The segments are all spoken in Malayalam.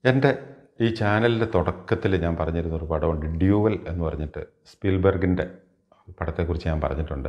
എൻ്റെ ഈ ചാനലിൻ്റെ തുടക്കത്തിൽ ഞാൻ പറഞ്ഞിരുന്ന ഒരു പടമുണ്ട് ഡ്യൂവൽ എന്ന് പറഞ്ഞിട്ട് സ്പീൽബർഗിൻ്റെ പടത്തെക്കുറിച്ച് ഞാൻ പറഞ്ഞിട്ടുണ്ട്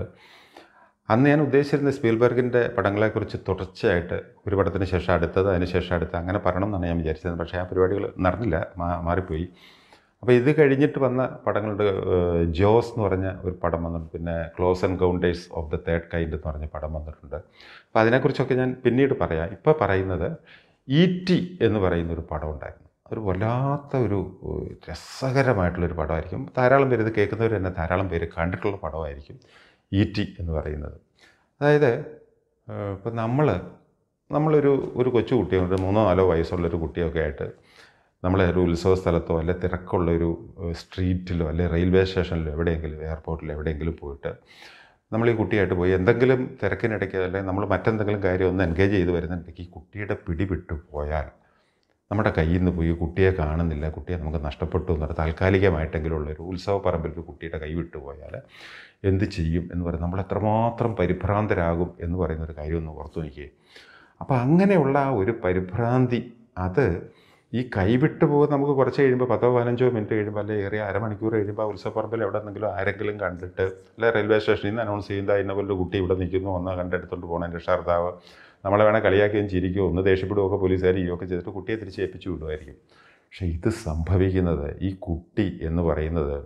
അന്ന് ഞാൻ ഉദ്ദേശിച്ചിരുന്ന സ്പീൽബർഗിൻ്റെ പടങ്ങളെക്കുറിച്ച് തുടർച്ചയായിട്ട് ഒരു പടത്തിന് ശേഷം അടുത്തത് അതിന് ശേഷം അടുത്ത് അങ്ങനെ പറയണം എന്നാണ് ഞാൻ വിചാരിച്ചത് പക്ഷേ ആ പരിപാടികൾ നടന്നില്ല മാ- മാറിപ്പോയി അപ്പോൾ ഇത് കഴിഞ്ഞിട്ട് വന്ന പടങ്ങളുടെ ഏഹ്, ജോസ് എന്ന് പറഞ്ഞ ഒരു പടം വന്നിട്ടുണ്ട് പിന്നെ close encounters of the third kind എന്ന് പറഞ്ഞ പടം വന്നിട്ടുണ്ട് അപ്പോൾ അതിനെക്കുറിച്ചൊക്കെ ഞാൻ പിന്നീട് പറയാം ഇപ്പോൾ പറയുന്നത് ഇ ടി എന്ന് പറയുന്ന ഒരു പടം ഉണ്ടായിരുന്നു ഒരു വല്ലാത്ത ഒരു ഏഹ്, രസകരമായിട്ടുള്ളൊരു പടമായിരിക്കും ധാരാളം പേര് ഇത് കേൾക്കുന്നവർ തന്നെ ധാരാളം പേര് കണ്ടിട്ടുള്ള പടമായിരിക്കും ഇ ടി എന്ന് പറയുന്നത് അതായത് ഇപ്പം നമ്മൾ നമ്മളൊരു ഒരു കൊച്ചു കുട്ടിയോ ഒരു മൂന്നോ നാലോ വയസ്സുള്ളൊരു കുട്ടിയൊക്കെ ആയിട്ട് നമ്മളെ ഒരു ഉത്സവ സ്ഥലത്തോ അല്ലെ തിരക്കുള്ള ഒരു ഏഹ്, സ്ട്രീറ്റിലോ അല്ലെ റെയിൽവേ സ്റ്റേഷനിലോ എവിടെയെങ്കിലും എയർപോർട്ടിലോ എവിടെയെങ്കിലും പോയിട്ട് നമ്മൾ ഈ കുട്ടിയായിട്ട് പോയി എന്തെങ്കിലും തിരക്കിനിടയ്ക്ക് അല്ലെങ്കിൽ നമ്മൾ മറ്റെന്തെങ്കിലും കാര്യം ഒന്ന് എൻഗേജ് ചെയ്ത് വരുന്നുണ്ടെങ്കിൽ ഈ കുട്ടിയുടെ പിടി വിട്ടു പോയാൽ നമ്മുടെ കയ്യിൽ നിന്ന് പോയി കുട്ടിയെ കാണുന്നില്ല കുട്ടിയെ നമുക്ക് നഷ്ടപ്പെട്ടു എന്ന് പറഞ്ഞാൽ താൽക്കാലികമായിട്ടെങ്കിലും ഉള്ള ഒരു ഉത്സവ പറമ്പിൽ ഒരു കുട്ടിയുടെ കൈ വിട്ടു പോയാൽ എന്ത് ചെയ്യും എന്ന് പറയുന്നത് നമ്മൾ എത്രമാത്രം പരിഭ്രാന്തരാകും എന്ന് പറയുന്ന ഒരു കാര്യം ഒന്ന് ഓർത്തു നോക്കിയേ അപ്പോൾ അങ്ങനെയുള്ള ആ ഒരു പരിഭ്രാന്തി അത് ഈ കൈവിട്ട് പോകുന്ന നമുക്ക് കുറച്ച് കഴിയുമ്പോൾ പത്തോ പതിനഞ്ചോ മിനിറ്റ് കഴിയുമ്പോൾ അല്ലെങ്കിൽ ഏറിയ അരമണിക്കൂർ കഴിയുമ്പോൾ ആ ഉത്സവപ്പറമ്പിൽ എവിടെ നിന്നെങ്കിലും ആരെങ്കിലും കണ്ടിട്ട് അല്ലെ റെയിൽവേ സ്റ്റേഷനിൽ നിന്ന് അനൗൺസ് ചെയ്യുന്നത് അതിനെ പോലെ ഒരു കുട്ടി ഇവിടെ നിൽക്കുന്നു ഒന്ന് കണ്ടെടുത്തോണ്ട് പോകണം രക്ഷാർത്താവ് നമ്മളെ വേണേൽ കളിയാക്കുകയും ചിരിക്കുകയോ ഒന്ന് ദേഷ്യപ്പെടുകയൊക്കെ പോലീസുകാർ ചെയ്യുകയൊക്കെ ചെയ്തിട്ട് കുട്ടിയെ തിരിച്ച് ഏൽപ്പിച്ചു വിടുമായിരിക്കും പക്ഷേ ഇത് സംഭവിക്കുന്നത് ഈ കുട്ടി എന്ന് പറയുന്നത്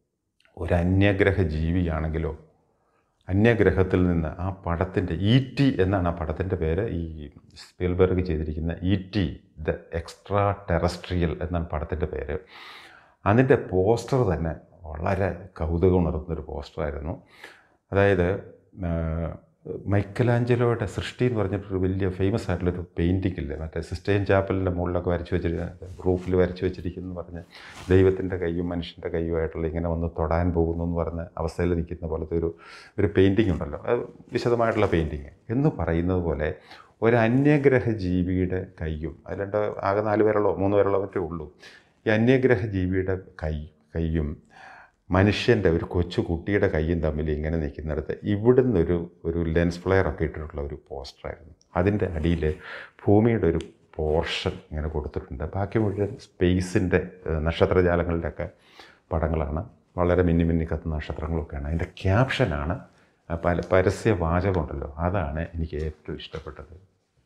ഒരു അന്യഗ്രഹ ജീവിയാണെങ്കിലോ അന്യഗ്രഹത്തിൽ നിന്ന് ആ പടത്തിൻ്റെ ഇ ടി എന്നാണ് ആ പടത്തിൻ്റെ പേര് ഈ സ്പിൽബർഗ് ചെയ്തിരിക്കുന്ന E T the extra terrestrial എന്നാണ് പടത്തിൻ്റെ പേര് അതിൻ്റെ പോസ്റ്റർ തന്നെ വളരെ കൗതുകം ഉണർത്തുന്നൊരു പോസ്റ്ററായിരുന്നു അതായത് ആ, മൈക്കലാഞ്ചലോയുടെ സൃഷ്ടി എന്ന് പറഞ്ഞിട്ടൊരു വലിയ ഫേമസ് ആയിട്ടുള്ളൊരു പെയിൻറ്റിംഗ് ഇല്ലേ മറ്റേ സിസ്റ്റൈൻ ചാപ്പലിൻ്റെ മുകളിലൊക്കെ വരച്ച് വെച്ചിരിക്കുന്ന റൂഫിൽ വരച്ച് വെച്ചിരിക്കുന്നു പറഞ്ഞ് ദൈവത്തിൻ്റെ കൈയും മനുഷ്യൻ്റെ കൈയുമായിട്ടുള്ള ഇങ്ങനെ വന്ന് തൊടാൻ പോകുന്നു എന്ന് പറഞ്ഞ അവസ്ഥയിൽ നിൽക്കുന്ന പോലത്തെ ഒരു ഒരു പെയിൻറ്റിംഗ് ഉണ്ടല്ലോ അത് വിശദമായിട്ടുള്ള പെയിൻറ്റിങ് എന്ന് പറയുന്നത് പോലെ ഒരു അന്യഗ്രഹ ജീവിയുടെ കൈയും അതിലുണ്ട് ആകെ നാല് പേരുള്ളോ മൂന്ന് പേരുള്ളോ മറ്റേ ഉള്ളൂ ഈ അന്യഗ്രഹ ജീവിയുടെ കൈ കൈയും മനുഷ്യൻ്റെ ഒരു കൊച്ചു കുട്ടിയുടെ കൈയും തമ്മിൽ ഇങ്ങനെ നിൽക്കുന്നിടത്ത് ഇവിടുന്ന് ഒരു ഒരു ലെൻസ് ഫ്ലെയർ ഒക്കെ ഇട്ടിട്ടുള്ള ഒരു പോസ്റ്ററായിരുന്നു അതിൻ്റെ അടിയിൽ ഭൂമിയുടെ ഒരു പോർഷൻ ഇങ്ങനെ കൊടുത്തിട്ടുണ്ട് ബാക്കി മുഴുവൻ സ്പേസിൻ്റെ നക്ഷത്രജാലങ്ങളുടെയൊക്കെ പടങ്ങളാണ് വളരെ മിന്നി മിന്നി കത്തുന്ന നക്ഷത്രങ്ങളൊക്കെയാണ് അതിൻ്റെ ക്യാപ്ഷനാണ് ആ പല പരസ്യ വാചകമുണ്ടല്ലോ അതാണ് എനിക്ക് ഏറ്റവും ഇഷ്ടപ്പെട്ടത്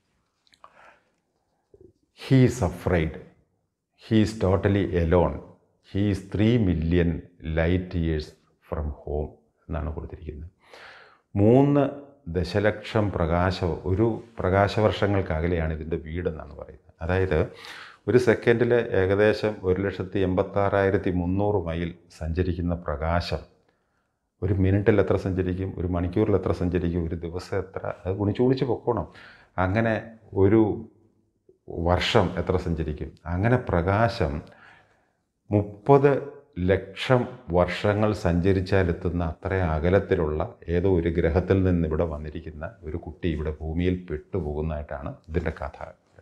he's afraid he's totally alone he's three million light years from home എന്നാണ് കൊടുത്തിരിക്കുന്നത് മൂന്ന് ദശലക്ഷം പ്രകാശ ഒരു പ്രകാശവർഷങ്ങൾക്ക് അകലെയാണ് ഇതിൻ്റെ വീടെന്നാണ് പറയുന്നത് അതായത് ഒരു സെക്കൻഡിൽ ഏകദേശം ഒരു ലക്ഷത്തി എൺപത്താറായിരത്തി മുന്നൂറ് മൈൽ സഞ്ചരിക്കുന്ന പ്രകാശം ഒരു മിനിറ്റിൽ എത്ര സഞ്ചരിക്കും ഒരു മണിക്കൂറിൽ എത്ര സഞ്ചരിക്കും ഒരു ദിവസം എത്ര അത് ഗുണിച്ച് ഗുണിച്ച് പൊക്കോണം അങ്ങനെ ഒരു വർഷം എത്ര സഞ്ചരിക്കും അങ്ങനെ പ്രകാശം മുപ്പത് ലക്ഷം വർഷങ്ങൾ സഞ്ചരിച്ചാലെത്തുന്ന അത്രയും അകലത്തിലുള്ള ഏതോ ഒരു ഗ്രഹത്തിൽ നിന്ന് ഇവിടെ വന്നിരിക്കുന്ന ഒരു കുട്ടി ഇവിടെ ഭൂമിയിൽ പെട്ടുപോകുന്നതായിട്ടാണ് ഇതിൻ്റെ കഥ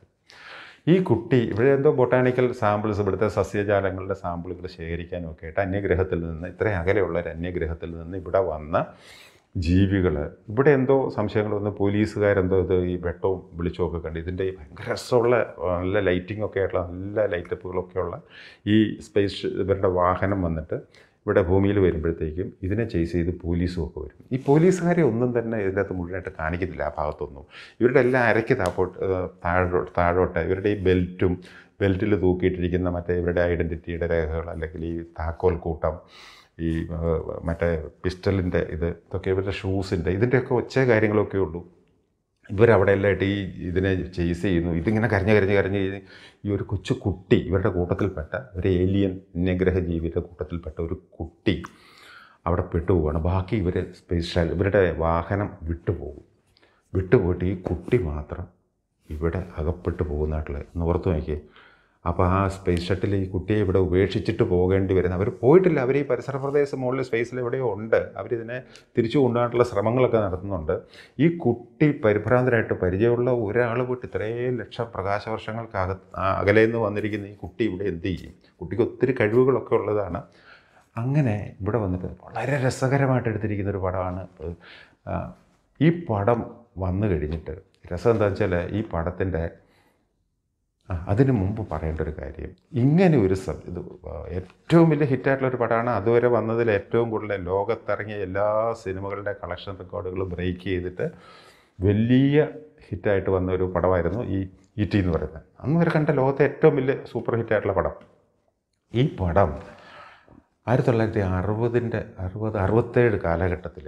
ഈ കുട്ടി ഇവിടെ എന്തോ ബൊട്ടാണിക്കൽ സാമ്പിൾസ് ഇവിടുത്തെ സസ്യജാലങ്ങളുടെ സാമ്പിളുകൾ ശേഖരിക്കാനും ഒക്കെ ആയിട്ട് അന്യഗ്രഹത്തിൽ നിന്ന് ഇത്രയും അകലെയുള്ള ഒരു അന്യഗ്രഹത്തിൽ നിന്ന് ഇവിടെ വന്ന ജീവികൾ ഇവിടെ എന്തോ സംശയങ്ങൾ വന്ന് പോലീസുകാരെന്തോ ഇത് ഈ വെട്ടവും വെളിച്ചവും ഒക്കെ കണ്ട് ഇതിൻ്റെ ഈ ഭയങ്കര രസമുള്ള ആ, നല്ല ലൈറ്റിംഗ് ഒക്കെ ആയിട്ടുള്ള നല്ല ലൈറ്റപ്പുകളൊക്കെ ഉള്ള ഈ സ്പേസ് ഇവരുടെ വാഹനം വന്നിട്ട് ഇവിടെ ഭൂമിയിൽ വരുമ്പോഴത്തേക്കും ഇതിനെ ചേസ് ചെയ്ത് പോലീസും ഒക്കെ വരും ഈ പോലീസുകാരെ ഒന്നും തന്നെ ഇതിനകത്ത് മുഴുവനായിട്ട് കാണിക്കുന്നില്ല ആ ഭാഗത്തൊന്നും ഇവരുടെ എല്ലാം അരയ്ക്ക് താപ്പോട്ട് താഴോട്ട് താഴോട്ട് ഇവരുടെ ഈ ബെൽറ്റും ബെൽറ്റിൽ തൂക്കിയിട്ടിരിക്കുന്ന മറ്റേ ഇവരുടെ ഐഡൻറ്റിറ്റിയുടെ രേഖകൾ അല്ലെങ്കിൽ ഈ താക്കോൽ കൂട്ടം ഈ ആ, മറ്റേ പിസ്റ്റലിൻ്റെ ഇത് ഇതൊക്കെ ഇവരുടെ ഷൂസിൻ്റെ ഇതിൻ്റെയൊക്കെ ഒച്ച കാര്യങ്ങളൊക്കെ ഉള്ളൂ ഇവരവിടെ എല്ലായിട്ട് ഈ ഇതിനെ ചേസ് ചെയ്യുന്നു ഇതിങ്ങനെ കരഞ്ഞ് കരഞ്ഞ് കരഞ്ഞ് ഈ- ഈ ഒരു കൊച്ചു കുട്ടി ഇവരുടെ കൂട്ടത്തിൽപ്പെട്ട ഒരു ഏലിയൻ അന്യഗ്രഹ ജീവിയുടെ കൂട്ടത്തിൽപ്പെട്ട ഒരു കുട്ടി അവിടെ പെട്ടുപോവുകയാണ് ബാക്കി ഇവർ സ്പേസ് ഷാ- ഇവരുടെ വാഹനം വിട്ടുപോകും വിട്ടുപോയിട്ട് ഈ കുട്ടി മാത്രം ഇവിടെ അകപ്പെട്ടു പോകുന്നതായിട്ടുള്ള ഒന്ന് ഓർത്ത് നോക്കിയേ അപ്പോൾ ആ സ്പേസ് ഷട്ടിൽ ഈ കുട്ടിയെ ഇവിടെ ഉപേക്ഷിച്ചിട്ട് പോകേണ്ടി വരുന്ന അവർ പോയിട്ടില്ല അവർ ഈ പരിസര പ്രദേശം മുകളിൽ സ്പേസിൽ എവിടെയോ ഉണ്ട് അവരിതിനെ തിരിച്ചു കൊണ്ടുപോകാനുള്ള ശ്രമങ്ങളൊക്കെ നടത്തുന്നുണ്ട് ഈ കുട്ടി പരിഭ്രാന്തരായിട്ട് പരിചയമുള്ള ഒരാൾ പോയിട്ട് ഇത്രയും ലക്ഷം പ്രകാശവർഷങ്ങൾക്ക് അക അകലെ നിന്ന് വന്നിരിക്കുന്ന ഈ കുട്ടി ഇവിടെ എന്ത് ചെയ്യും കുട്ടിക്ക് ഒത്തിരി കഴിവുകളൊക്കെ ഉള്ളതാണ് അങ്ങനെ ഇവിടെ വന്നിട്ട് വളരെ രസകരമായിട്ട് എടുത്തിരിക്കുന്ന ഒരു പടമാണ് ആ, ഈ പടം വന്നു കഴിഞ്ഞിട്ട് രസം എന്താ വെച്ചാൽ ഈ പടത്തിൻ്റെ ആ, അതിനു മുമ്പ് പറയേണ്ട ഒരു കാര്യം ഇങ്ങനെ ഒരു സബ് ഇത് ഏറ്റവും വലിയ ഹിറ്റായിട്ടുള്ള ഒരു പടമാണ് അതുവരെ വന്നതിൽ ഏറ്റവും കൂടുതൽ ലോകത്തിറങ്ങിയ എല്ലാ സിനിമകളുടെ കളക്ഷൻ റെക്കോർഡുകളും ബ്രേക്ക് ചെയ്തിട്ട് വലിയ ഹിറ്റായിട്ട് വന്ന ഒരു പടമായിരുന്നു ഈ ഇ ടി എന്ന് പറയുന്നത് അന്ന് വരെ കണ്ട ലോകത്തെ ഏറ്റവും വലിയ സൂപ്പർ ഹിറ്റായിട്ടുള്ള പടം ഈ പടം ആയിരത്തി തൊള്ളായിരത്തി അറുപതിൻ്റെ അറുപത് അറുപത്തേഴ് കാലഘട്ടത്തിൽ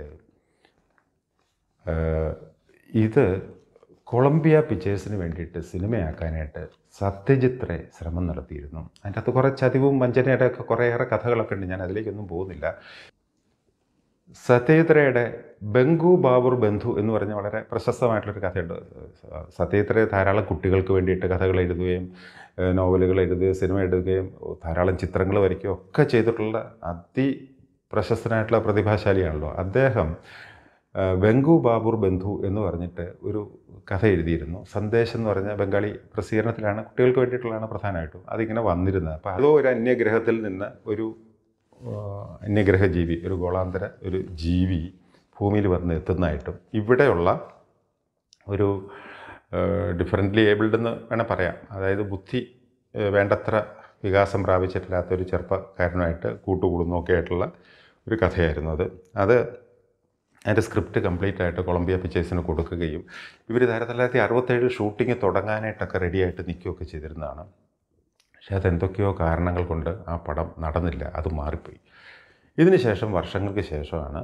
ഇത് കൊളംബിയ പിക്ചേഴ്സിന് വേണ്ടിയിട്ട് സിനിമയാക്കാനായിട്ട് സത്യജിത് റേ ശ്രമം നടത്തിയിരുന്നു അതിൻ്റെ അകത്ത് കുറേ ചതിവും വഞ്ചനയുടെ ഒക്കെ കുറേയേറെ കഥകളൊക്കെ ഉണ്ട് ഞാൻ അതിലേക്കൊന്നും പോകുന്നില്ല സത്യജിത് റേയുടെ ബംഗു ബാബുർ ബന്ധു എന്ന് പറഞ്ഞ വളരെ പ്രശസ്തമായിട്ടുള്ളൊരു കഥയുണ്ട് സത്യജിത് റേ ധാരാളം കുട്ടികൾക്ക് വേണ്ടിയിട്ട് കഥകൾ എഴുതുകയും ഏഹ് നോവലുകൾ എഴുതുകയും സിനിമ എഴുതുകയും ധാരാളം ചിത്രങ്ങൾ വരയ്ക്കുകയും ഒക്കെ ചെയ്തിട്ടുള്ള അതി പ്രശസ്തനായിട്ടുള്ള പ്രതിഭാശാലിയാണല്ലോ അദ്ദേഹം ഏഹ് ബംഗു ബാബുർ ബന്ധു എന്ന് പറഞ്ഞിട്ട് ഒരു കഥ എഴുതിയിരുന്നു സന്ദേശം എന്ന് പറഞ്ഞ ബംഗാളി പ്രസിദ്ധീകരണത്തിലാണ് കുട്ടികൾക്ക് വേണ്ടിയിട്ടുള്ളതാണ് പ്രധാനമായിട്ടും അതിങ്ങനെ വന്നിരുന്നത് അപ്പോൾ അതോ ഒരു അന്യഗ്രഹത്തിൽ നിന്ന് ഒരു ആഹ് അന്യഗ്രഹ ജീവി ഒരു ഗോളാന്തര ഒരു ജീവി ഭൂമിയിൽ വന്ന് എത്തുന്നതായിട്ടും ഇവിടെയുള്ള ഒരു ഡിഫറൻ്റ്ലി ഏബിൾഡ് എന്ന് വേണേൽ പറയാം അതായത് ബുദ്ധി ഏഹ് വേണ്ടത്ര വികാസം പ്രാപിച്ചിട്ടില്ലാത്ത ഒരു ചെറുപ്പക്കാരനുമായിട്ട് കൂട്ടുകൂടുന്നൊക്കെ ആയിട്ടുള്ള ഒരു കഥയായിരുന്നു അത് അത് അതിൻ്റെ സ്ക്രിപ്റ്റ് കംപ്ലീറ്റ് ആയിട്ട് കൊളംബിയ പിക്ചേഴ്സിന് കൊടുക്കുകയും ഇവർ ആയിരത്തി തൊള്ളായിരത്തി അറുപത്തേഴ് ഷൂട്ടിംഗ് തുടങ്ങാനായിട്ടൊക്കെ റെഡിയായിട്ട് നിൽക്കുകയൊക്കെ ചെയ്തിരുന്നതാണ് പക്ഷേ അതെന്തൊക്കെയോ കാരണങ്ങൾ കൊണ്ട് ആ പടം നടന്നില്ല അത് മാറിപ്പോയി ഇതിന് ശേഷം വർഷങ്ങൾക്ക് ശേഷമാണ്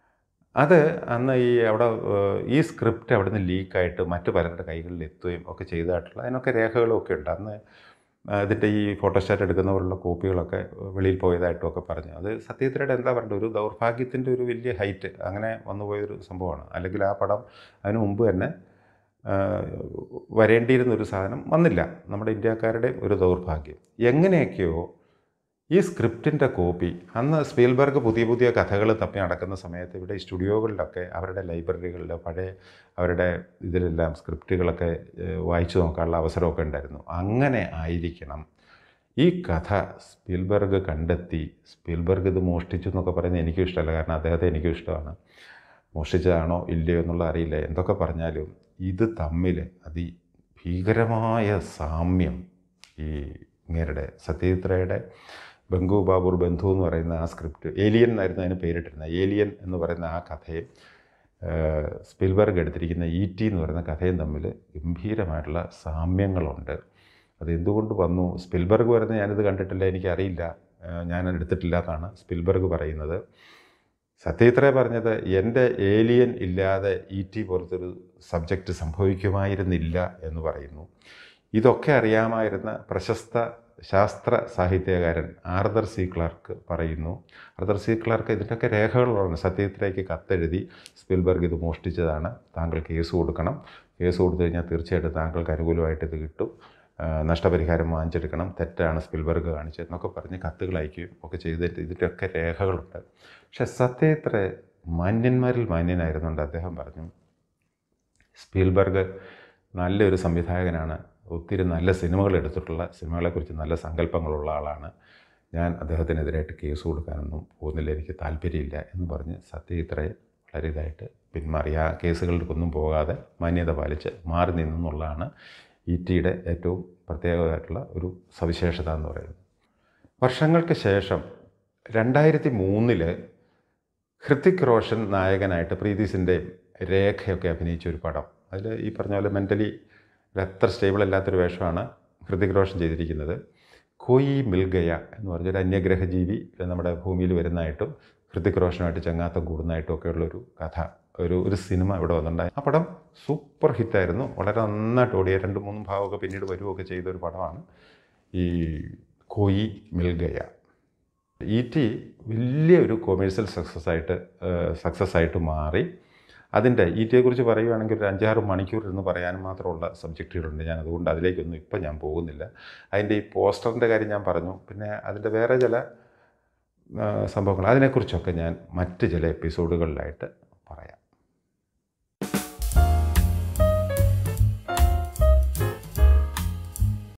അത് അന്ന് ഈ അവിടെ ഏഹ്, ഈ സ്ക്രിപ്റ്റ് അവിടെ നിന്ന് ലീക്കായിട്ട് മറ്റു പലരുടെ കൈകളിൽ എത്തുകയും ഒക്കെ ചെയ്തതായിട്ടുള്ള അതിനൊക്കെ രേഖകളും ഒക്കെ ഉണ്ട് അന്ന് ഇതിൻ്റെ ഈ ഫോട്ടോസ്റ്റാറ്റ് എടുക്കുന്നവരുള്ള കോപ്പികളൊക്കെ വെളിയിൽ പോയതായിട്ടും ഒക്കെ പറഞ്ഞു അത് സത്യത്തിലൂടെ എന്താ പറയുക ഒരു ദൗർഭാഗ്യത്തിൻ്റെ ഒരു വലിയ ഹൈറ്റ് അങ്ങനെ വന്നു പോയൊരു സംഭവമാണ് അല്ലെങ്കിൽ ആ പടം അതിനു മുമ്പ് തന്നെ ആ, വരേണ്ടിയിരുന്ന ഒരു സാധനം വന്നില്ല നമ്മുടെ ഇന്ത്യക്കാരുടെ ഒരു ദൗർഭാഗ്യം എങ്ങനെയൊക്കെയോ ഈ സ്ക്രിപ്റ്റിൻ്റെ കോപ്പി അന്ന് സ്പീൽബർഗ് പുതിയ പുതിയ കഥകൾ തപ്പി നടക്കുന്ന സമയത്ത് ഇവിടെ ഈ സ്റ്റുഡിയോകളിലൊക്കെ അവരുടെ ലൈബ്രറികളിൽ പഴയ അവരുടെ ഇതിലെല്ലാം സ്ക്രിപ്റ്റുകളൊക്കെ ഏഹ്, വായിച്ചു നോക്കാനുള്ള അവസരമൊക്കെ ഉണ്ടായിരുന്നു അങ്ങനെ ആയിരിക്കണം ഈ കഥ സ്പീൽബർഗ് കണ്ടെത്തി സ്പീൽബർഗ് ഇത് മോഷ്ടിച്ചു എന്നൊക്കെ പറയുന്നത് എനിക്കും ഇഷ്ടമല്ല കാരണം അദ്ദേഹത്തെ എനിക്കും ഇഷ്ടമാണ് മോഷ്ടിച്ചതാണോ ഇല്ലയോ എന്നുള്ളത് അറിയില്ല എന്തൊക്കെ പറഞ്ഞാലും ഇത് തമ്മിൽ അതി ഭീകരമായ സാമ്യം ഈ ഇങ്ങേരുടെ സത്യജിത്രയുടെ ബംഗു ബാബുർ ബന്ധു എന്ന് പറയുന്ന ആ സ്ക്രിപ്റ്റ് ഏലിയൻ എന്നായിരുന്നു അതിന് പേരിട്ടിരുന്നത് ഏലിയൻ എന്ന് പറയുന്ന ആ കഥയും ഏഹ്, സ്പിൽബർഗ് എടുത്തിരിക്കുന്ന ഇ ടി എന്ന് പറയുന്ന കഥയും തമ്മിൽ ഗംഭീരമായിട്ടുള്ള സാമ്യങ്ങളുണ്ട് അത് എന്തുകൊണ്ട് വന്നു സ്പിൽബർഗ് പറയുന്നത് ഞാനിത് കണ്ടിട്ടില്ല എനിക്കറിയില്ല ഏഹ്, ഞാൻ എടുത്തിട്ടില്ല എന്നാണ് സ്പിൽബർഗ് പറയുന്നത് സത്യജിത്രേ പറഞ്ഞത് എൻ്റെ ഏലിയൻ ഇല്ലാതെ ഇ ടി പോലത്തൊരു സബ്ജക്റ്റ് സംഭവിക്കുമായിരുന്നില്ല എന്ന് പറയുന്നു ഇതൊക്കെ അറിയാമായിരുന്ന പ്രശസ്ത ശാസ്ത്ര സാഹിത്യകാരൻ ആർദർ സി ക്ലാർക്ക് പറയുന്നു ആർദർ സി ക്ലാർക്ക് ഇതിൻ്റെയൊക്കെ രേഖകളുള്ളതാണ് സത്യജിത്രയ്ക്ക് കത്തെഴുതി സ്പിൽബർഗ് ഇത് മോഷ്ടിച്ചതാണ് താങ്കൾ കേസ് കൊടുക്കണം കേസ് കൊടുത്തു കഴിഞ്ഞാൽ തീർച്ചയായിട്ടും താങ്കൾക്ക് അനുകൂലമായിട്ട് ഇത് കിട്ടും ആ, നഷ്ടപരിഹാരം വാങ്ങിച്ചെടുക്കണം തെറ്റാണ് സ്പിൽബർഗ് കാണിച്ചത് എന്നൊക്കെ പറഞ്ഞ് കത്തുകൾ അയക്കുകയും ഒക്കെ ചെയ്തിട്ട് ഇതിൻ്റെയൊക്കെ രേഖകളുണ്ട് പക്ഷെ സത്യജിത്ര മാന്യന്മാരിൽ മാന്യനായിരുന്നുകൊണ്ട് അദ്ദേഹം പറഞ്ഞു സ്പീൽബർഗ് നല്ലൊരു സംവിധായകനാണ് ഒത്തിരി നല്ല സിനിമകൾ എടുത്തിട്ടുള്ള സിനിമകളെക്കുറിച്ച് നല്ല സങ്കല്പങ്ങളുള്ള ആളാണ് ഞാൻ അദ്ദേഹത്തിനെതിരായിട്ട് കേസ് കൊടുക്കാനൊന്നും പോകുന്നില്ല എനിക്ക് താല്പര്യമില്ല എന്ന് പറഞ്ഞ് സത്യജിത്രയെ വളരെ ഇതായിട്ട് പിന്മാറി ആ കേസുകളിലേക്കൊന്നും പോകാതെ മാന്യത പാലിച്ച് മാറി നിന്നെന്നുള്ളതാണ് ഇ ടിയുടെ ഏറ്റവും പ്രത്യേകമായിട്ടുള്ള ഒരു സവിശേഷത എന്ന് പറയുന്നത് വർഷങ്ങൾക്ക് ശേഷം രണ്ടായിരത്തി മൂന്നില് ഹൃത്തിക് റോഷൻ നായകനായിട്ട് പ്രീതിസിൻ്റെ രേഖയൊക്കെ അഭിനയിച്ച ഒരു പടം അതിൽ ഈ പറഞ്ഞ പോലെ മെൻ്റലി അത്ര സ്റ്റേബിൾ അല്ലാത്തൊരു വേഷമാണ് ഹൃതിക് റോഷൻ ചെയ്തിരിക്കുന്നത് കോയി മിൽഗയ എന്ന് പറഞ്ഞൊരു അന്യഗ്രഹ ജീവി നമ്മുടെ ഭൂമിയിൽ വരുന്നതായിട്ടും ഹൃതിക് റോഷനുമായിട്ട് ചങ്ങാത്തം കൂടുന്നതായിട്ടും ഒക്കെയുള്ളൊരു കഥ ഒരു ഒരു സിനിമ ഇവിടെ വന്നിട്ടുണ്ടായി ആ പടം സൂപ്പർ ഹിറ്റായിരുന്നു വളരെ നന്നായിട്ട് ഓടിയ രണ്ട് മൂന്നും ഭാഗമൊക്കെ പിന്നീട് വരുമൊക്കെ ചെയ്ത ഒരു പടമാണ് ഈ കോയി മിൽഗയ ഇ ടി വലിയ ഒരു കൊമേഴ്സ്യൽ സക്സസ് ആയിട്ട് സക്സസ് ആയിട്ട് മാറി അതിൻ്റെ ഇ ടിയെക്കുറിച്ച് പറയുകയാണെങ്കിൽ ഒരു അഞ്ചാറ് മണിക്കൂർ ഇരുന്ന് പറയാനും മാത്രമുള്ള സബ്ജക്റ്റുകളുണ്ട് ഞാൻ അതുകൊണ്ട് അതിലേക്കൊന്നും ഇപ്പം ഞാൻ പോകുന്നില്ല അതിൻ്റെ ഈ പോസ്റ്ററിൻ്റെ കാര്യം ഞാൻ പറഞ്ഞു പിന്നെ അതിൻ്റെ വേറെ ചില ആ, സംഭവങ്ങൾ അതിനെക്കുറിച്ചൊക്കെ ഞാൻ മറ്റ് ചില എപ്പിസോഡുകളിലായിട്ട് പറയാം